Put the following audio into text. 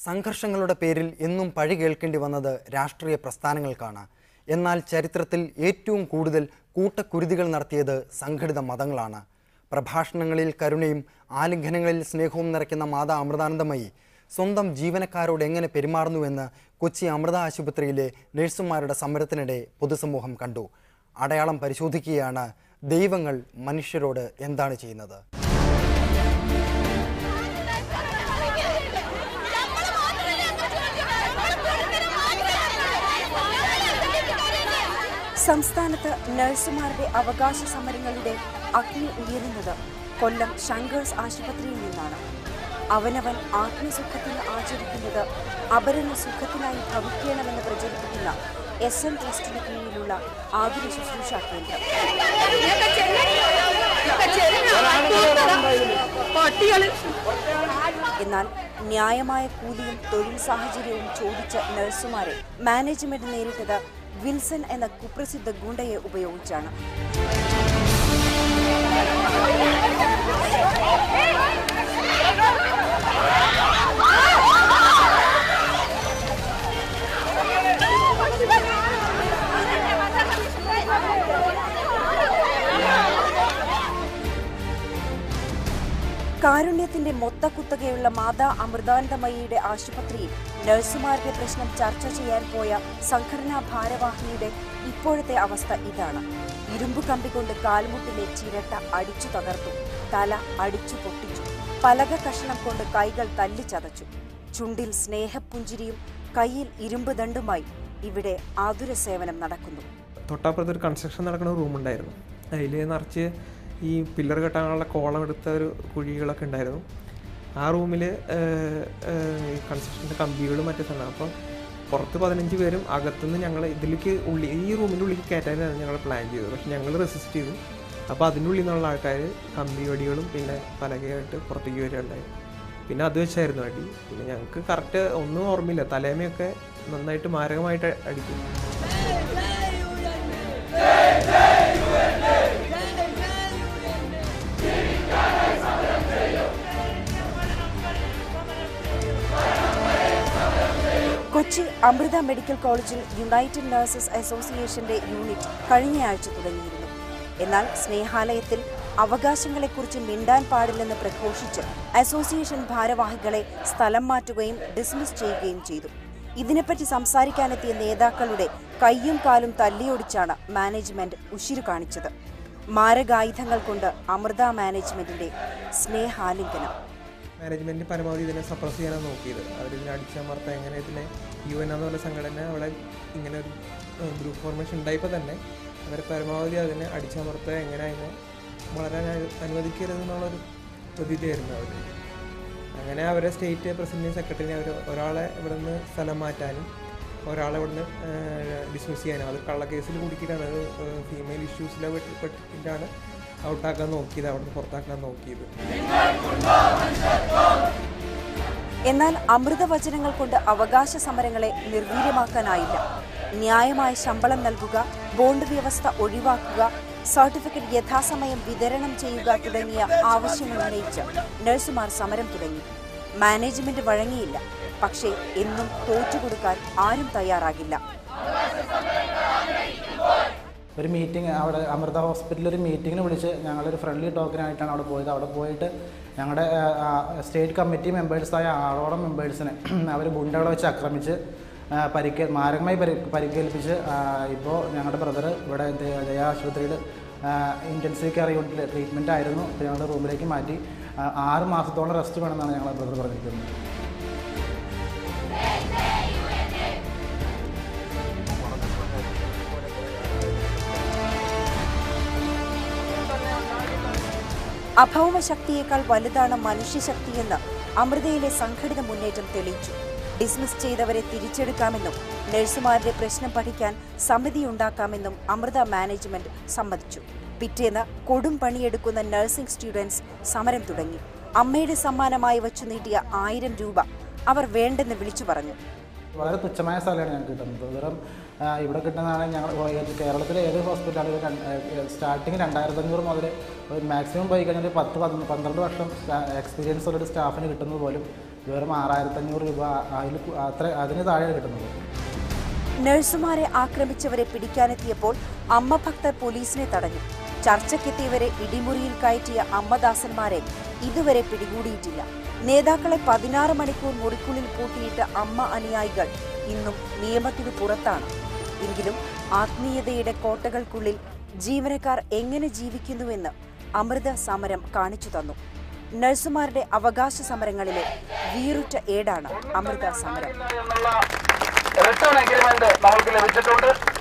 സംഘർഷങ്ങളുടെ പേരിൽ എന്നും പഴി കേൾക്കേണ്ടി വന്നത് രാഷ്ട്രീയ പ്രസ്ഥാനങ്ങൾക്കാണ് എന്നാൽ ചരിത്രത്തിൽ ഏറ്റവും കൂടുതൽ കൂട്ടക്കുരുതികൾ നടത്തിയത് സംഘടിത മതങ്ങളാണ് പ്രഭാഷണങ്ങളിൽ കരുണയും ആലിംഗനങ്ങളിൽ സ്നേഹവും നിറയ്ക്കുന്ന മാതാ അമൃതാനന്ദമയി സ്വന്തം ജീവനക്കാരോട് എങ്ങനെ പെരുമാറുന്നുവെന്ന് കൊച്ചി അമൃത ആശുപത്രിയിലെ നഴ്സുമാരുടെ സമരത്തിനിടെ പൊതുസമൂഹം കണ്ടു അടയാളം പരിശോധിക്കുകയാണ് ദൈവങ്ങൾ മനുഷ്യരോട് എന്താണ് ചെയ്യുന്നത് സംസ്ഥാനത്ത് നഴ്സുമാരുടെ അവകാശ സമരങ്ങളുടെ അഗ്നി ഉയരുന്നത് കൊല്ലം ശങ്കേഴ്സ് ആശുപത്രിയിൽ നിന്നാണ് അവനവൻ ആത്മസുഖത്തിന് ആചരിക്കുന്നത് അപരന സുഖത്തിനായി ഭവിക്കണമെന്ന് പ്രചരിപ്പിക്കുന്ന എസ് എൻ ട്രസ്റ്റിന് കീഴിലുള്ള ആതുര ശുശ്രൂഷ കേന്ദ്രം എന്നാൽ ന്യായമായ കൂലിയും തൊഴിൽ സാഹചര്യവും ചോദിച്ച നഴ്സുമാരെ മാനേജ്മെന്റ് നേരിട്ടത് വിൽസൺ എന്ന കുപ്രസിദ്ധ ഗുണ്ടയെ ഉപയോഗിച്ചാണ് കാരുണ്യത്തിന്റെ മൊത്തക്കുത്തകയുള്ള മാതാ അമൃതാനന്ദമയിയുടെ ആശുപത്രിയിൽ നഴ്സുമാരുടെ പ്രശ്നം ചർച്ച ചെയ്യാൻ പോയ സംഘടനാ ഭാരവാഹിയുടെ ഇപ്പോഴത്തെ അവസ്ഥ ഇതാണ് ഇരുമ്പു കമ്പി കൊണ്ട് കാൽമുട്ടിലെ ചിരട്ട അടിച്ചു തകർത്തു തല അടിച്ചു പൊട്ടിച്ചു പലക കഷണം കൊണ്ട് കൈകൾ തല്ലിച്ചതച്ചു ചുണ്ടിൽ സ്നേഹപ്പുഞ്ചിരിയും കയ്യിൽ ഇരുമ്പ് ദണ്ടുമായി ഇവിടെ ആതുര സേവനം നടക്കുന്നു തൊട്ടപ്പുറത്ത് ഒരു കൺസ്ട്രക്ഷൻ നടക്കുന്ന റൂം ഉണ്ടായിരുന്നു അതിൽ നിറച്ച് ഈ പില്ലർ കെട്ടാനുള്ള കോളം എടുത്ത ഒരു കുഴികളൊക്കെ ഉണ്ടായിരുന്നു ആ റൂമിൽ കൺസ്ട്രക്ഷൻ്റെ കമ്പികളും മറ്റേ സാധനം അപ്പോൾ പുറത്ത് പതിനഞ്ച് പേരും അകത്തുനിന്ന് ഞങ്ങൾ ഇതിലേക്ക് ഉള്ളി ഈ റൂമിൻ്റെ ഉള്ളിൽ കയറ്റാനാണ് ഞങ്ങൾ പ്ലാൻ ചെയ്തത് പക്ഷെ ഞങ്ങൾ റെസിസ്റ്റ് ചെയ്തു അപ്പോൾ അതിൻ്റെ ഉള്ളിൽ നിന്നുള്ള ആൾക്കാർ കമ്പി വടികളും പിന്നെ പലകയായിട്ട് പുറത്തേക്ക് വരികയുണ്ടായി പിന്നെ അത് വെച്ചായിരുന്നു അടി പിന്നെ ഞങ്ങൾക്ക് കറക്റ്റ് ഒന്നും ഓർമ്മയില്ല തലേമയൊക്കെ നന്നായിട്ട് മാരകമായിട്ട് അടിക്കും കൊച്ചി അമൃത മെഡിക്കൽ കോളേജിൽ യുണൈറ്റഡ് നഴ്സസ് അസോസിയേഷന്റെ യൂണിറ്റ് കഴിഞ്ഞയാഴ്ച തുടങ്ങിയിരുന്നു എന്നാൽ സ്നേഹാലയത്തിൽ അവകാശങ്ങളെക്കുറിച്ച് മിണ്ടാൻ പാടില്ലെന്ന് പ്രഘോഷിച്ച് അസോസിയേഷൻ ഭാരവാഹികളെ സ്ഥലം മാറ്റുകയും ഡിസ്മിസ് ചെയ്യുകയും ചെയ്തു ഇതിനെപ്പറ്റി സംസാരിക്കാനെത്തിയ നേതാക്കളുടെ കയ്യും കാലും തല്ലിയൊടിച്ചാണ് മാനേജ്മെന്റ് ഉശിരു കാണിച്ചത് മാരകായുധങ്ങൾ കൊണ്ട് അമൃത മാനേജ്മെന്റിന്റെ സ്നേഹാലിംഗനം മാനേജ്മെന്റ് പരമാവധി ഇതിനെ സപ്രസ് ചെയ്യാനാണ് നോക്കിയത് അവരിതിനെ അടിച്ചമർത്താൻ എങ്ങനെ ഇതിനെ യു എൻ എന്നുള്ള സംഘടന അവിടെ ഇങ്ങനെ ഒരു ഗ്രൂപ്പ് ഫോർമേഷൻ ഉണ്ടായപ്പോൾ തന്നെ അവർ പരമാവധി അതിനെ അടിച്ചമർത്താൻ എങ്ങനെ അതിനെ വളരാൻ അനു- അനുവദിക്കരുത് എന്നുള്ളൊരു പ്രതിയായിരുന്നു അവർ അങ്ങനെ അവരെ സ്റ്റേറ്റ് പ്രസിഡന്റ് സെക്രട്ടറിനെ അവർ ഒരാളെ ഇവിടെ നിന്ന് സ്ഥലം മാറ്റാനും ഒരാളെ ഇവിടെ നിന്ന് ഡിസ്മിസ് ചെയ്യാനും അത് കള്ളക്കേസിൽ കുടുക്കിയിട്ടാണ് അത് ഫീമെയിൽ ഇഷ്യൂസിലെ പെട്ടിട്ടാണ് ഔട്ടാക്കാൻ നോക്കിയത് അവിടെ നിന്ന് പുറത്താക്കാൻ നോക്കിയത് എന്നാൽ അമൃതവചനങ്ങൾ കൊണ്ട് അവകാശ സമരങ്ങളെ നിർവീര്യമാക്കാനായില്ല ന്യായമായ ശമ്പളം നൽകുക ബോണ്ട് വ്യവസ്ഥ ഒഴിവാക്കുക സർട്ടിഫിക്കറ്റ് യഥാസമയം വിതരണം ചെയ്യുക തുടങ്ങിയ ആവശ്യങ്ങൾ ഉന്നയിച്ച് നഴ്സുമാർ സമരം തുടങ്ങി മാനേജ്മെന്റ് വഴങ്ങിയില്ല പക്ഷേ എന്നും തോറ്റുകൊടുക്കാൻ ആരും തയ്യാറാകില്ല ഒരു മീറ്റിംഗ് അവിടെ അമൃത ഹോസ്പിറ്റലിൽ ഒരു മീറ്റിങ്ങിന് വിളിച്ച് ഞങ്ങളൊരു ഫ്രണ്ട്ലി ടോക്കനായിട്ടാണ് അവിടെ പോയത് അവിടെ പോയിട്ട് ഞങ്ങളുടെ സ്റ്റേറ്റ് കമ്മിറ്റി മെമ്പേഴ്സായ ആറോളം മെമ്പേഴ്സിനെ അവർ ഗുണ്ടകളെ വെച്ച് ആക്രമിച്ച് ആ, പരിക്ക് മാരകമായി പരി പരിക്കേൽപ്പിച്ച് ഇപ്പോൾ ഞങ്ങളുടെ ബ്രദർ ഇവിടെ ദയ- ദയ ആശുപത്രിയിൽ ഇൻറ്റൻസീവ് കെയർ യൂണിറ്റിൽ ട്രീറ്റ്മെൻറ്റ് ആയിരുന്നു ഇപ്പോൾ ഞങ്ങളുടെ റൂമിലേക്ക് മാറ്റി ആ, ആറ് മാസത്തോളം റെസ്റ്റ് വേണമെന്നാണ് ഞങ്ങളുടെ ബ്രദർ പറഞ്ഞിരിക്കുന്നത് അഭൗമ ശക്തിയേക്കാൾ വലുതാണ് മനുഷ്യശക്തിയെന്ന് അമൃതയിലെ സംഘടിത മുന്നേറ്റം തെളിയിച്ചു ഡിസ്മിസ് ചെയ്തവരെ തിരിച്ചെടുക്കാമെന്നും നഴ്സുമാരുടെ പ്രശ്നം പഠിക്കാൻ സമിതിയുണ്ടാക്കാമെന്നും അമൃത മാനേജ്മെന്റ് സമ്മതിച്ചു പിറ്റേന്ന് കൊടും പണിയെടുക്കുന്ന നഴ്സിംഗ് സ്റ്റുഡൻസ് സമരം തുടങ്ങി അമ്മയുടെ സമ്മാനമായി വച്ചു നീട്ടിയ ആയിരം രൂപ അവർ വേണ്ടെന്ന് വിളിച്ചു പറഞ്ഞു വളരെ തുച്ഛമായ സ്ഥലമാണ് ഞങ്ങൾക്ക് കിട്ടുന്നത് വെറും ആ, ഇവിടെ കിട്ടുന്നതാണ് ഞങ്ങൾ കേരളത്തിലെ ഏത് ഹോസ്പിറ്റലാണ് സ്റ്റാർട്ടിങ് രണ്ടായിരത്തി അഞ്ഞൂറ് മുതൽ മാക്സിമം പോയി കഴിഞ്ഞാൽ ഒരു പത്ത് പന്ത് പന്ത്രണ്ട് വർഷം എക്സ്പീരിയൻസ് ഉള്ളൊരു സ്റ്റാഫിന് കിട്ടുന്നത് പോലും വെറും ആറായിരത്തി അഞ്ഞൂറ് രൂപ അതിൽ കു- അത്ര അതിന് താഴെയാണ് കിട്ടുന്നത് നഴ്സുമാരെ ആക്രമിച്ചവരെ പിടിക്കാനെത്തിയപ്പോൾ അമ്മ ഭക്തർ പോലീസിനെ തടഞ്ഞു ചർച്ചയ്ക്കെത്തിയവരെ ഇടിമുറിയിൽ കയറ്റിയ അമ്മദാസന്മാരെ ഇതുവരെ പിടികൂടിയിട്ടില്ല നേതാക്കളെ പതിനാറ് മണിക്കൂർ മുറിക്കുള്ളിൽ പൂട്ടിയിട്ട അമ്മ അനുയായികൾ ഇന്നും നിയമത്തിനു പുറത്താണ് എങ്കിലും ആത്മീയതയുടെ കോട്ടകൾക്കുള്ളിൽ ജീവനക്കാർ എങ്ങനെ ജീവിക്കുന്നുവെന്ന് അമൃത സമരം കാണിച്ചു തന്നു നഴ്സുമാരുടെ അവകാശ സമരങ്ങളിലെ വീറുറ്റ ഏടാണ് അമൃത സമരം എന്നുള്ള റിട്ടേൺ എഗ്രിമെന്റ് നമ്മൾക്ക് ലഭിച്ചിട്ടുണ്ട്